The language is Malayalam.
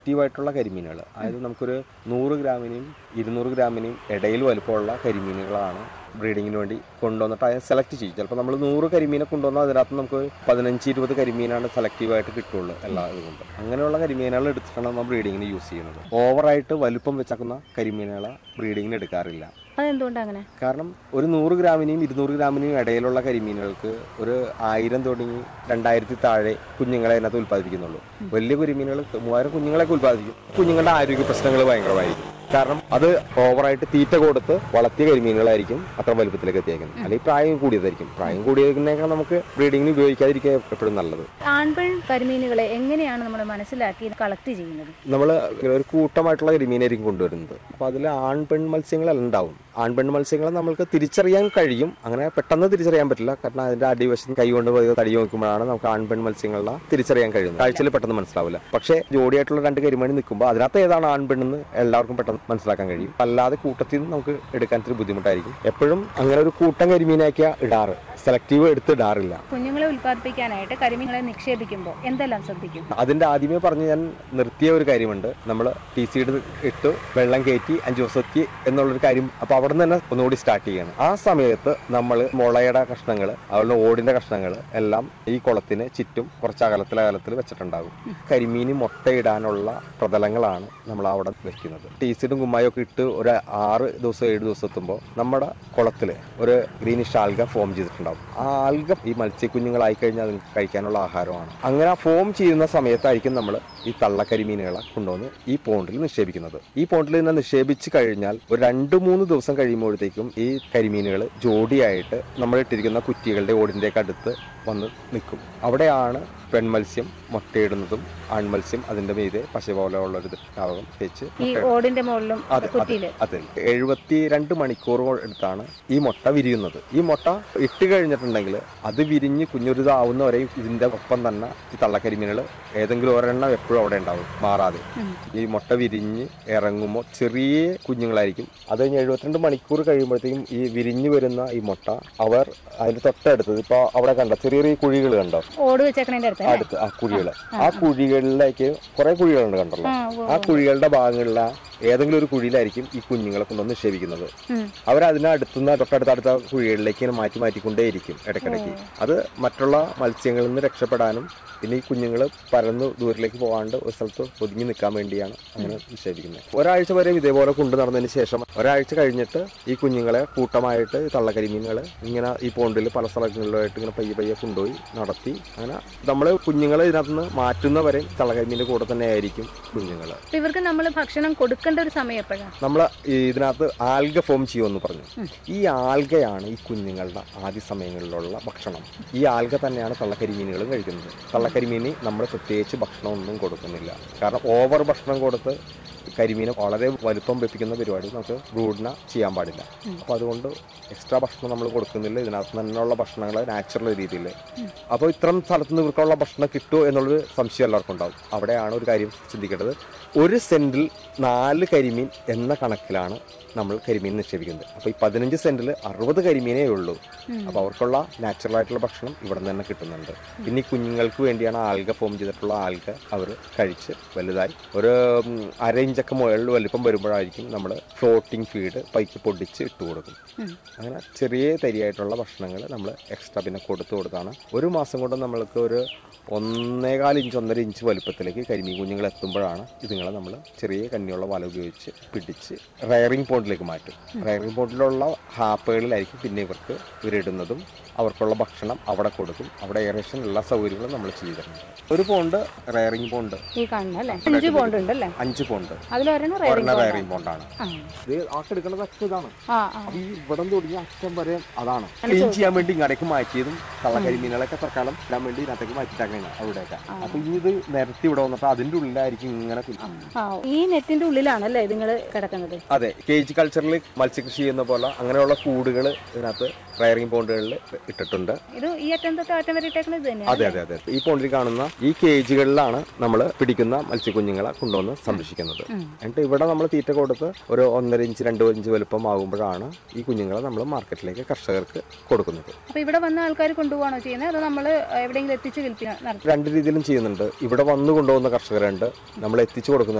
ആക്റ്റീവായിട്ടുള്ള കരിമീനുകൾ അതായത് നമുക്കൊരു നൂറ് ഗ്രാമിനും ഇരുന്നൂറ് ഗ്രാമിനും ഇടയിൽ വലുപ്പമുള്ള കരിമീനുകളാണ് ബ്രീഡിങ്ങിന് വേണ്ടി കൊണ്ടുവന്നിട്ട് അതിനെ സെലക്ട് ചെയ്യും ചിലപ്പോൾ നമ്മൾ നൂറ് കരിമീനെ കൊണ്ടുവന്നാൽ അതിനകത്ത് നമുക്ക് പതിനഞ്ച് ഇരുപത് കരിമീനാണ് സെലക്റ്റീവായിട്ട് കിട്ടുള്ളൂ എല്ലാ ഇതുകൊണ്ട് അങ്ങനെയുള്ള കരിമീനുകൾ എടുത്തിട്ടാണ് നമ്മൾ ബ്രീഡിങ്ങിന് യൂസ് ചെയ്യുന്നത് ഓവറായിട്ട് വലുപ്പം വെച്ചാക്കുന്ന കരിമീനുകളെ ബ്രീഡിങ്ങിന് എടുക്കാറില്ല അതെന്തുകൊണ്ടാ അങ്ങനെ കാരണം ഒരു നൂറ് ഗ്രാമിനെയും ഇരുന്നൂറ് ഗ്രാമിനെയും ഇടയിലുള്ള കരിമീനുകൾക്ക് ഒരു ആയിരം തുടങ്ങി രണ്ടായിരത്തി താഴെ കുഞ്ഞുങ്ങളെ അതിനകത്ത് ഉൽപ്പാദിപ്പിക്കുന്നുള്ളൂ വലിയ കരിമീനുകൾ മൂവായിരം കുഞ്ഞുങ്ങളൊക്കെ ഉൽപ്പാദിപ്പിക്കും കുഞ്ഞുങ്ങളുടെ ആരോഗ്യ പ്രശ്നങ്ങൾ ഭയങ്കരമായിരിക്കും കാരണം അത് ഓവറായിട്ട് തീറ്റ കൊടുത്ത് വളർത്തിയ കരിമീനുകളായിരിക്കും അത്ര വലുപ്പത്തിലേക്ക് എത്തിയേക്കുന്നത് അല്ലെങ്കിൽ പ്രായം കൂടിയതായിരിക്കും പ്രായം കൂടിയതിനേക്കാൾ നമുക്ക് ബ്രീഡിങ്ങിന് ഉപയോഗിക്കാതിരിക്കുക എപ്പോഴും നല്ലത് ആൺപെൺ കരിമീനുകളെ എങ്ങനെയാണ് നമ്മൾ മനസ്സിലാക്കി കളക്ട് ചെയ്യുന്നത് നമ്മൾ ഒരു കൂട്ടമായിട്ടുള്ള കരിമീനായിരിക്കും കൊണ്ടുവരുന്നത് അപ്പോൾ അതിൽ ആൺ പെൺ മത്സ്യങ്ങളെല്ലാം ഉണ്ടാവും ആൺ പെൺ മത്സ്യങ്ങളെ നമ്മൾക്ക് തിരിച്ചറിയാൻ കഴിയും അങ്ങനെ പെട്ടെന്ന് തിരിച്ചറിയാൻ പറ്റില്ല കാരണം അതിന്റെ അടിവശം കൈ കൊണ്ട് പോയി തടി നോക്കുമ്പോഴാണ് നമുക്ക് ആൺ പെൺ മത്സ്യങ്ങളെ തിരിച്ചറിയാൻ കഴിയുന്നത് കാഴ്ചയിൽ പെട്ടെന്ന് മനസ്സിലാവില്ല പക്ഷേ ജോഡിയായിട്ടുള്ള രണ്ട് കരിമണി നിൽക്കുമ്പോൾ അതിനകത്ത് ഏതാണ് ആൺ പെണ്ണെന്ന് എല്ലാവർക്കും പെട്ടെന്ന് മനസ്സിലാക്കാൻ കഴിയും അല്ലാതെ കൂട്ടത്തിൽ നിന്ന് നമുക്ക് എടുക്കാൻ ഇത്തിരി ബുദ്ധിമുട്ടായിരിക്കും എപ്പോഴും അങ്ങനെ ഒരു കൂട്ടം കരിമീനാക്കിയ ഇടാറ് സെലക്റ്റീവ് എടുത്ത് ഇടാറില്ല കുഞ്ഞുങ്ങളെ ഉൽപ്പാദിപ്പിക്കാനായിട്ട് കരിമീനുകളെ നിക്ഷേപിക്കുമ്പോൾ എന്തെല്ലാം ശ്രദ്ധിക്കും അതിന്റെ ആദ്യമേ പറഞ്ഞ് ഞാൻ നിർത്തിയ ഒരു കാര്യമുണ്ട് നമ്മൾ ടി സീഡ് ഇട്ട് വെള്ളം കയറ്റി അഞ്ചു ദിവസത്തേക്ക് എന്നുള്ളൊരു കാര്യം അപ്പൊ അവിടെ നിന്ന് തന്നെ ഒന്നുകൂടി സ്റ്റാർട്ട് ചെയ്യണം ആ സമയത്ത് നമ്മൾ മുളയുടെ കഷ്ണങ്ങൾ അതുപോലെ ഓടിന്റെ കഷ്ണങ്ങൾ എല്ലാം ഈ കുളത്തിന് ചുറ്റും കുറച്ച് അകലത്തിൽ അകലത്തിൽ വെച്ചിട്ടുണ്ടാകും കരിമീന് മുട്ടയിടാനുള്ള പ്രതലങ്ങളാണ് നമ്മൾ അവിടെ വെക്കുന്നത് ടി സീഡും കുമ്മായും ഒക്കെ ഇട്ട് ഒരു ആറ് ദിവസം ഏഴ് ദിവസം എത്തുമ്പോൾ നമ്മുടെ കുളത്തിൽ ഒരു ഗ്രീനിഷ് ആൽഗ ഫോം ചെയ്തിട്ടുണ്ടാവും ആ ആൽഗ ഈ മത്സ്യക്കുഞ്ഞുങ്ങളായി കഴിഞ്ഞാൽ അതിന് കഴിക്കാനുള്ള ആഹാരമാണ് അങ്ങനെ ആ ഫോം ചെയ്യുന്ന സമയത്തായിരിക്കും നമ്മൾ ഈ തള്ളക്കരിമീനുകളെ കൊണ്ടുവന്ന് ഈ പോണ്ടിൽ നിക്ഷേപിക്കുന്നത് ഈ പോണ്ടിൽ നിന്ന് നിക്ഷേപിച്ച് കഴിഞ്ഞാൽ ഒരു രണ്ട് മൂന്ന് ദിവസം കഴിയുമ്പോഴത്തേക്കും ഈ കരിമീനുകൾ ജോഡിയായിട്ട് നമ്മൾ ഇട്ടിരിക്കുന്ന കുറ്റികളുടെ ഓടിൻ്റെയൊക്കെ അടുത്ത് വന്ന് നിൽക്കും അവിടെയാണ് പെൺമത്സ്യം മുട്ടയിടുന്നതും ആൺമത്സ്യം അതിന്റെ മീതെ പശ പോലെയുള്ള ഒരു ഭാഗം വെച്ച് ഈ ഓടിന്റെ മുകളിലും അതെ അതെ കുറ്റിയില് അതെ എഴുപത്തി രണ്ട് മണിക്കൂർ എടുത്താണ് ഈ മുട്ട വിരിയുന്നത് ഈ മുട്ട ഇട്ട് കഴിഞ്ഞിട്ടുണ്ടെങ്കിൽ അത് വിരിഞ്ഞ് കുഞ്ഞൊരുതാവുന്നവരെയും ഇതിന്റെ ഒപ്പം തന്നെ ഈ തള്ളക്കരിമീനുകൾ ഏതെങ്കിലും ഒരെണ്ണം എപ്പോഴും അവിടെ ഉണ്ടാവും മാറാതെ ഈ മുട്ട വിരിഞ്ഞ് ഇറങ്ങുമ്പോൾ ചെറിയ കുഞ്ഞുങ്ങളായിരിക്കും അത് കഴിഞ്ഞ് എഴുപത്തിരണ്ട് മണിക്കൂർ കഴിയുമ്പോഴത്തേക്കും ഈ വിരിഞ്ഞു വരുന്ന ഈ മുട്ട അവർ അതിന്റെ തൊട്ടടുത്തത് ഇപ്പൊ അവിടെ കണ്ടോ ചെറിയ ചെറിയ കുഴികൾ കണ്ടോ ഓട് വെച്ചേക്കണേന്റെ അടുത്ത് അല്ലേ? അടുത്ത് ആ കുഴികള് ആ കുഴികളിലേക്ക് കുറെ കുഴികളുണ്ട് കണ്ടല്ലോ ആ, ഉവ്വ് ആ കുഴികളുടെ ഭാഗങ്ങളിലെ ഏതെങ്കിലും ഒരു കുഴിയിലായിരിക്കും ഈ കുഞ്ഞുങ്ങളെ കൊണ്ടുവന്ന് നിക്ഷേപിക്കുന്നത് ഉം. അവരതിനെ അടുത്തുനിന്ന് തൊട്ടടുത്ത കുഴികളിലേക്ക് ഇങ്ങനെ മാറ്റി മാറ്റിക്കൊണ്ടേയിരിക്കും ഇടയ്ക്കിടയ്ക്ക് അത് മറ്റുള്ള മത്സ്യങ്ങളിൽ നിന്ന് രക്ഷപ്പെടാനും പിന്നെ ഈ കുഞ്ഞുങ്ങൾ പരന്ന് ദൂരത്തിലേക്ക് പോകാണ്ട് ഒരു സ്ഥലത്ത് ഒതുങ്ങി നിൽക്കാൻ വേണ്ടിയാണ് അങ്ങനെ നിക്ഷേപിക്കുന്നത് ഒരാഴ്ച വരെ ഇതേപോലെ കൊണ്ടു നടന്നതിന് ശേഷം ഒരാഴ്ച കഴിഞ്ഞിട്ട് ഈ കുഞ്ഞുങ്ങളെ കൂട്ടമായിട്ട് ഈ തള്ളക്കരിമീനുകൾ ഇങ്ങനെ ഈ പോണ്ടിൽ പല സ്ഥലങ്ങളിലായിട്ട് ഇങ്ങനെ പയ്യെ പയ്യെ കൊണ്ടുപോയി നടത്തി അങ്ങനെ നമ്മൾ കുഞ്ഞുങ്ങളെ ഇതിനകത്ത് നിന്ന് മാറ്റുന്നവരെ തള്ളക്കരിമീൻ്റെ കൂടെ തന്നെ ആയിരിക്കും കുഞ്ഞുങ്ങൾ അപ്പൊ ഇവർക്ക് നമ്മൾ ഭക്ഷണം കൊടുക്കേണ്ട ഒരു സമയം എപ്പോഴാണ് നമ്മൾ ഇതിനകത്ത് ആൽഗ ഫോം ചെയ്യുമെന്ന് പറഞ്ഞു ഈ ആൽഗയാണ് ഈ കുഞ്ഞുങ്ങളുടെ ആദ്യ സമയങ്ങളിലുള്ള ഭക്ഷണം ഈ ആൽഗ തന്നെയാണ് തള്ളക്കരിമീനുകളും കഴിക്കുന്നത് തള്ളക്കരിമീന് നമ്മൾ പ്രത്യേകിച്ച് ഭക്ഷണമൊന്നും കൊടുക്കുന്നില്ല കാരണം ഓവർ ഭക്ഷണം കൊടുത്ത് കരിമീനെ വളരെ വലുപ്പം വെപ്പിക്കുന്ന പരിപാടി നമുക്ക് ബ്രൂഡിനെ ചെയ്യാൻ പാടില്ല അപ്പോൾ അതുകൊണ്ട് എക്സ്ട്രാ ഭക്ഷണം നമ്മൾ കൊടുക്കുന്നില്ല ഇതിനകത്ത് തന്നെയുള്ള ഭക്ഷണങ്ങൾ നാച്ചുറൽ രീതിയിൽ അപ്പോൾ ഇത്തരം സ്ഥലത്ത് നിന്ന് ഇവർക്കുള്ള ഭക്ഷണം കിട്ടുമോ എന്നുള്ളൊരു സംശയം എല്ലാവർക്കും ഉണ്ടാവും അവിടെയാണ് ഒരു കാര്യം ചിന്തിക്കേണ്ടത് ഒരു സെന്റിൽ നാല് കരിമീൻ എന്ന കണക്കിലാണ് നമ്മൾ കരിമീൻ നിക്ഷേപിക്കുന്നത് അപ്പോൾ ഈ പതിനഞ്ച് സെന്റിൽ അറുപത് കരിമീനേ ഉള്ളൂ അപ്പോൾ അവർക്കുള്ള നാച്ചുറൽ ആയിട്ടുള്ള ഭക്ഷണം ഇവിടെ നിന്ന് തന്നെ കിട്ടുന്നുണ്ട് പിന്നെ ഈ കുഞ്ഞുങ്ങൾക്ക് വേണ്ടിയാണ് ആൽഗ ഫോം ചെയ്തിട്ടുള്ള ആൽഗ അവർ കഴിച്ച് വലുതായി ഒരു ഉം, അര ഇഞ്ചൊക്കെ മുകളിൽ വലിപ്പം വരുമ്പോഴായിരിക്കും നമ്മൾ ഫ്ലോട്ടിംഗ് ഫീഡ് പൈക്ക് പൊടിച്ച് ഇട്ട് കൊടുക്കും അങ്ങനെ ചെറിയ തരിയായിട്ടുള്ള ഭക്ഷണങ്ങൾ നമ്മൾ എക്സ്ട്രാ പിന്നെ കൊടുത്തു കൊടുത്താണ് ഒരു മാസം കൊണ്ട് നമ്മൾക്ക് ഒരു ഒന്നേകാൽ ഇഞ്ച് ഒന്നര ഇഞ്ച് വലുപ്പത്തിലേക്ക് കരിമീൻ കുഞ്ഞുങ്ങൾ എത്തുമ്പോഴാണ് ഇതുങ്ങളെ നമ്മൾ ചെറിയ കന്നിയുള്ള വല ഉപയോഗിച്ച് പിടിച്ച് റയറിംഗ് പോണ്ടിലേക്ക് മാറ്റും റയറിംഗ് പോണ്ടിലുള്ള ഹാപ്പുകളിലായിരിക്കും പിന്നെ ഇവർക്ക് ഇവരിടുന്നതും അവർക്കുള്ള ഭക്ഷണം അവിടെ കൊടുക്കും അവിടെ എയറേഷൻ എല്ലാ സൗകര്യങ്ങളും നമ്മൾ ചെയ്തിട്ടുണ്ട് ഒരു പോണ്ട് റയറിംഗ് പോണ്ട് ഈ കാണുന്ന അല്ലേ അഞ്ച് പോണ്ട് ഉണ്ട് അല്ലേ അഞ്ച് പോണ്ട് അതിലൊരെണ്ണം ഒരെണ്ണം റയറിംഗ് റയറിംഗ് പോണ്ടാണ് ആ ഇത് ആ കിടക്കുന്നത് അച്ഛൻ ഇതാണ് ആ ആ ഈ ഇവിടം തുടങ്ങി അറ്റം വരെ അതാണ് ക്ലീൻ ചെയ്യാൻ വേണ്ടി ഇങ്ങടേക്ക് മാറ്റിയതും കള്ളക്കരിമീനുകളൊക്കെ തൽക്കാലം ഇടാൻ വേണ്ടി ഇതിനകത്തേക്ക് മാറ്റിട്ടാക്കണം അവിടെയൊക്കെ അപ്പൊ ഇനി ഇത് നിരത്തി ഇവിടെ വന്നിട്ട് അതിന്റെ ഉള്ളിലായിരിക്കും ഇങ്ങനെ കുഞ്ഞ്. ആ ഈ നെറ്റിന്റെ ഉള്ളിലാണല്ലേ നിങ്ങൾ കിടക്കുന്നത് അതെ കേജ് കൾച്ചറിൽ മത്സ്യകൃഷി ചെയ്യുന്ന പോലെ അങ്ങനെയുള്ള കൂടുകൾ ഇതിനകത്ത് റയറിംഗ് പോണ്ടുകളിൽ ഇട്ടിട്ടുണ്ട് ഇത് ഈ അറ്റം തൊട്ട് അറ്റം വരെ ഇട്ടേക്കുന്നത് ഇത് തന്നെയാണ് അതെ അതെ അതെ ഈ പോണ്ടിൽ കാണുന്ന ഈ കേജുകളിലാണ് നമ്മൾ പിടിക്കുന്ന മത്സ്യക്കുഞ്ഞുങ്ങളെ കൊണ്ടുവന്ന് സംരക്ഷിക്കുന്നത് ഉം. എന്നിട്ട് ഇവിടെ നമ്മൾ തീറ്റ കൊടുത്ത് ഒരു ഒന്നര ഇഞ്ച് രണ്ട് ഇഞ്ച് വലുപ്പം ആകുമ്പോഴാണ് ഈ കുഞ്ഞുങ്ങളെ നമ്മൾ മാർക്കറ്റിലേക്ക് കർഷകർക്ക് കൊടുക്കുന്നത് അപ്പൊ ഇവിടെ വന്ന ആൾക്കാർ കൊണ്ടുപോകണോ ചെയ്യുന്നത് അതോ നമ്മൾ എവിടെയെങ്കിലും എത്തിച്ച് വിൽപ്പന നടത്തും രണ്ട് രീതിയിലും ചെയ്യുന്നുണ്ട് ഇവിടെ വന്നു കൊണ്ടുപോകുന്ന കർഷകരുണ്ട് നമ്മൾ എത്തിച്ചു കൊടുക്കുന്ന